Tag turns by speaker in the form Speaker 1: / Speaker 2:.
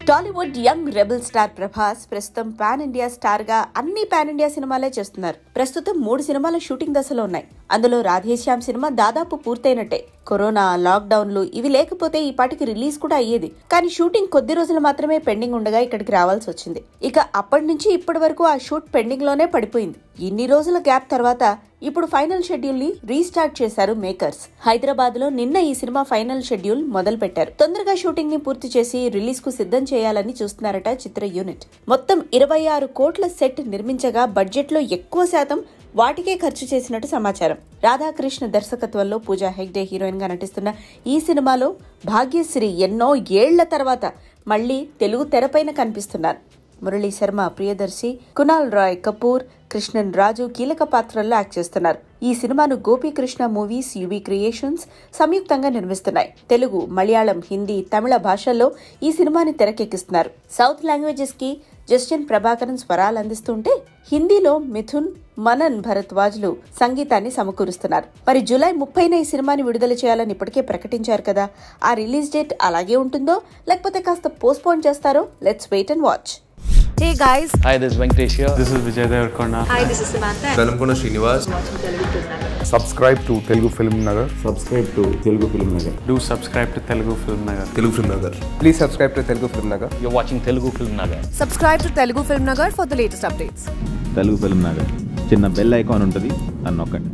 Speaker 1: Tollywood young rebel star Prabhas ప్రస్తుతం pan India star గా అన్ని పాన్ ఇండియా సినిమాలే చేస్తున్నారు ప్రస్తుతం మూడు సినిమాలు షూటింగ్ దశలో ఉన్నాయి అందులో రాధేశ్యామ్ సినిమా దాదాపు పూర్తయినట్టే కరోనా లాక్డౌన్లు ఇవి లేకపోతే ఈ పాటికి రిలీజ్ కూడా అయ్యేది కానీ షూటింగ్ కొద్ది రోజులు మాత్రమే పెండింగ్ ఉండగా ఇక్కడికి రావాల్సి వచ్చింది ఇక అప్పటి నుంచి ఇప్పటి వరకు ఆ షూట్ పెండింగ్ లోనే పడిపోయింది ఇన్ని రోజుల గ్యాప్ తర్వాత ఇప్పుడు ఫైనల్ షెడ్యూల్ ని రీస్టార్ట్ చేశారు మేకర్స్ హైదరాబాద్ లో నిన్న ఈ సినిమా ఫైనల్ షెడ్యూల్ మొదలు పెట్టారు తొందరగా షూటింగ్ ని పూర్తి చేసి రిలీజ్ కు సిద్ధం చేయాలని చూస్తున్నారట చిత్ర యూనిట్ మొత్తం ఇరవై ఆరు కోట్ల సెట్ నిర్మించగా బడ్జెట్ లో ఎక్కువ శాతం వాటికే ఖర్చు చేసినట్టు సమాచారం రాధాకృష్ణ దర్శకత్వంలో పూజా హెగ్డే హీరోయిన్ గా నటిస్తున్న ఈ సినిమాలో భాగ్యశ్రీ ఎన్నో ఏళ్ల తర్వాత మళ్లీ తెలుగు తెరపైన కనిపిస్తున్నారు మురళీ శర్మ ప్రియదర్శి కునాల్ రాయ్ కపూర్ కృష్ణన్ రాజు కీలక పాత్రల్లో యాక్ట్ చేస్తున్నారు ఈ సినిమాను గోపీకృష్ణ మూవీస్ యువి క్రియేషన్స్ సంయుక్తంగా నిర్మిస్తున్నాయి తెలుగు మలయాళం హిందీ తమిళ భాషల్లో ఈ సినిమాని తెరకెక్కిస్తున్నారు సౌత్ లాంగ్వేజెస్ కి జస్టిన్ ప్రభాకరన్ స్వరాలు అందిస్తుంటే హిందీలో మిథున్ మనన్ భరద్వాజ్లు సంగీతాన్ని సమకూరుస్తున్నారు మరి జూలై ముప్పైన ఈ సినిమాని విడుదల చేయాలని ఇప్పటికే ప్రకటించారు కదా ఆ రిలీజ్ డేట్ అలాగే ఉంటుందో లేకపోతే కాస్త పోస్ట్పోన్ చేస్తారో let's wait and watch
Speaker 2: Hey guys,
Speaker 3: Hi, this is Venkatesh here.
Speaker 4: This is Vijay Devarkonda.
Speaker 2: hi, this is Samantha.
Speaker 5: Velankonda Srinivas
Speaker 6: subscribe to Telugu Film Nagar.
Speaker 7: Subscribe to Telugu Film Nagar
Speaker 4: Do subscribe to Telugu Film Nagar.
Speaker 5: Telugu Film Nagar
Speaker 6: Please subscribe to Telugu Film Nagar.
Speaker 3: You're watching Telugu Film Nagar.
Speaker 2: Subscribe to Telugu Film Nagar for the latest updates.
Speaker 7: Telugu Film Nagar చిన్న bell icon ఉంటుంది దాన్ని నొక్కండి